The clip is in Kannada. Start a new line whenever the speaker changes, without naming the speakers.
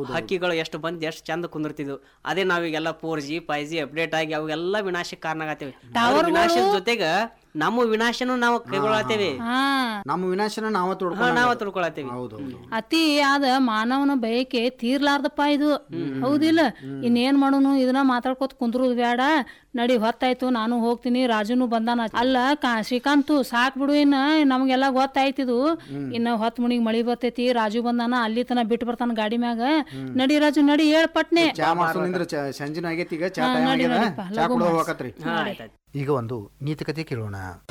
ಹಕ್ಕಿಗಳು ಎಷ್ಟು ಬಂದು ಎಷ್ಟು ಚಂದ ಕುಂದಿರ್ತಿದ್ವು ಅದೇ ನಾವೀಗೆಲ್ಲ four G five G update ಆಗಿ ಅವೆಲ್ಲ ವಿನಾಶಕ್ಕೆ ಕಾರಣ ಆಗತ್ತೇವೆ ವಿನಾಶದ ಜೊತೆಗೆ ನಮ್ಮ ವಿನಾಶನು ನಾವು ಕೈಗೊಳ್ಳತ್ತೇವೆ
ಹಾ
ನಮ್ಮ ವಿನಾಶನ ನಾವ
ಹಾ,
ತೊಡ್ಕೊಂಡು
ನಾವ ತಿಳ್ಕೊಳತ್ತೇವಿ
ಹೌದು ಹೌದು
ಅತಿ ಆದ ಮಾನವನ ಬಯಕೆ ತೀರ್ಲಾರ್ದಪ್ಪ ಇದು ಹೌದಿಲ್ಲ ಇನ್ನೇನ್ ಮಾಡೋನು ಇದನ್ನ ಮಾತಾಡ್ಕೊತ ಕುಂದ್ರುದ್ ಬೇಡ ನಡಿ ಹೊತ್ತಾಯ್ತು ನಾನು ಹೋಗ್ತೀನಿ ರಾಜುನು ಬಂದಾನ ಅಲ್ಲ ಕಾ ಶ್ರೀಕಾಂತು ಸಾಕ್ ಬಿಡು ಇನ್ನ ನಮ್ಗೆಲ್ಲ ಗೊತ್ತಾಯ್ತಿದು ಇನ್ನ ಹೊತ್ ಮುಣಿಗ್ ಮಳಿ ಬರ್ತೈತಿ ರಾಜು ಬಂದಾನ ಅಲ್ಲಿ ತನ ಬಿಟ್ಟು ಬರ್ತಾನ ಗಾಡಿ ಮ್ಯಾಗ ನಡಿ ರಾಜು ನಡಿ ಹೇಳ್ ಪಟ್ನೆ
ಚಾ ಮಾಡ್ಸೋ ನಿಂದ್ರ ಚಾ ಸಂಜಿನ ಆಗೈತಿ ಈಗ ಚಾ
ಹಾ,
ಟೈಮ್
ನಡಿ,
ಆಗ್ಯದ
ನಡಿಪ್ಪ,
ಚಾ
ಲಘು
ಕುಡಿದು
ಮಾಡ್ಸು.
ಹೋಗತ್ರಿ
ಹಾ ಆಯ್ತಾಯ್ತು
ಈಗ ಒಂದು ನೀತಿಕತೆ ಕೇಳೋಣ